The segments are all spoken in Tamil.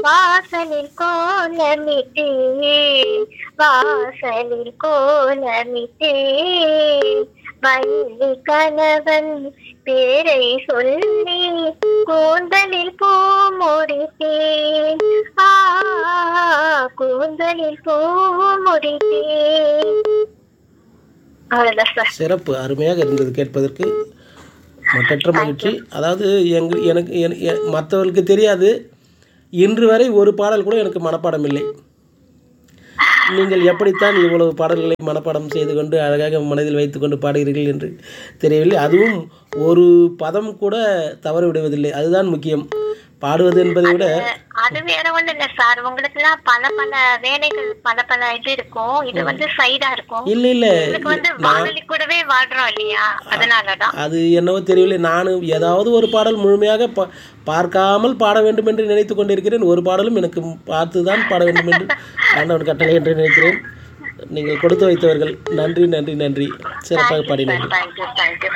வாசலில் கோலமிட்டேன் வாசலில் கோலமிட்டேன் வள்ளி கணவன் பேரை சொல்லி கூந்தலில் பூ முடித்தேன் ஆ கூந்தலில் பூ முடித்தேன் அவ்வளவுதான் சார் சிறப்பு அருமையாக இருந்தது கேட்பதற்கு மற்றற்ற மகிழ்ச்சி அதாவது எங்க எனக்கு என- எ- மற்றவர்களுக்கு தெரியாது இன்று வரை ஒரு பாடல் கூட எனக்கு மனப்பாடம் இல்லை நீங்கள் எப்படித்தான் இவ்வளவு பாடல்களை மனப்பாடம் செய்து கொண்டு அழகாக மனதில் வைத்துக்கொண்டு பாடுகிறீர்கள் என்று தெரியவில்லை அதுவும் ஒரு பதம் கூட தவறு விடுவதில்லை அதுதான் முக்கியம் பாடுவது என்பதை விட அது வேற ஒண்ணு இல்ல சார் உங்களுக்கு எல்லாம் பல பல வேலைகள் பல பல இது இருக்கும் இது வந்து சைடா இருக்கும் இல்லை இல்லை இதுக்கு வந்து வானொலி கூடவே வாழ்றோம் இல்லையா அதனாலதான் அது என்னவோ தெரியவில்லை நானும் ஏதாவது ஒரு பாடல் முழுமையாக பா பார்க்காமல் பாட வேண்டும் என்று நினைத்து கொண்டிருக்கிறேன் ஒரு பாடலும் எனக்கு பார்த்து தான் பாட வேண்டும் என்று ஆண்டவன் கட்டளை என்று நினைக்கிறேன் நீங்கள் கொடுத்து வைத்தவர்கள் நன்றி நன்றி நன்றி சிறப்பாக பாடினீர்கள் தேங்க்யூ தேங்க்யூ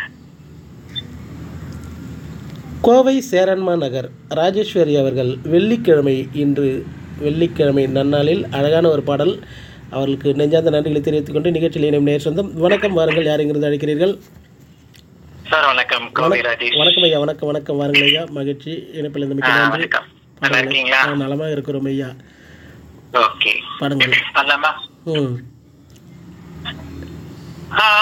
கோவை சேரன்மா நகர் ராஜேஸ்வரி அவர்கள் வெள்ளிக்கிழமை இன்று வெள்ளிக்கிழமை நன்னாளில் அழகான ஒரு பாடல் அவர்களுக்கு நெஞ்சார்ந்த நன்றிகளை தெரிவித்துக் கொண்டு நிகழ்ச்சியில் இணையும் நேர் சொந்தம் வணக்கம் வாருங்கள் யார் எங்கிருந்து அழைக்கிறீர்கள் சார் வணக்கம் கோவை ராஜேஷ் வணக்கம் ஐயா வணக்கம் வணக்கம் வாருங்கள் ஐயா மகிழ்ச்சி இணைப்பில் இருந்து மிக்க ஆ, நன்றி வணக்கம் நல்லா இருக்கீங்களா ஆ, நலமாக இருக்கிறோம் ஐயா ஓகே பாடுங்கள் பண்ணலாமா ம் ஆ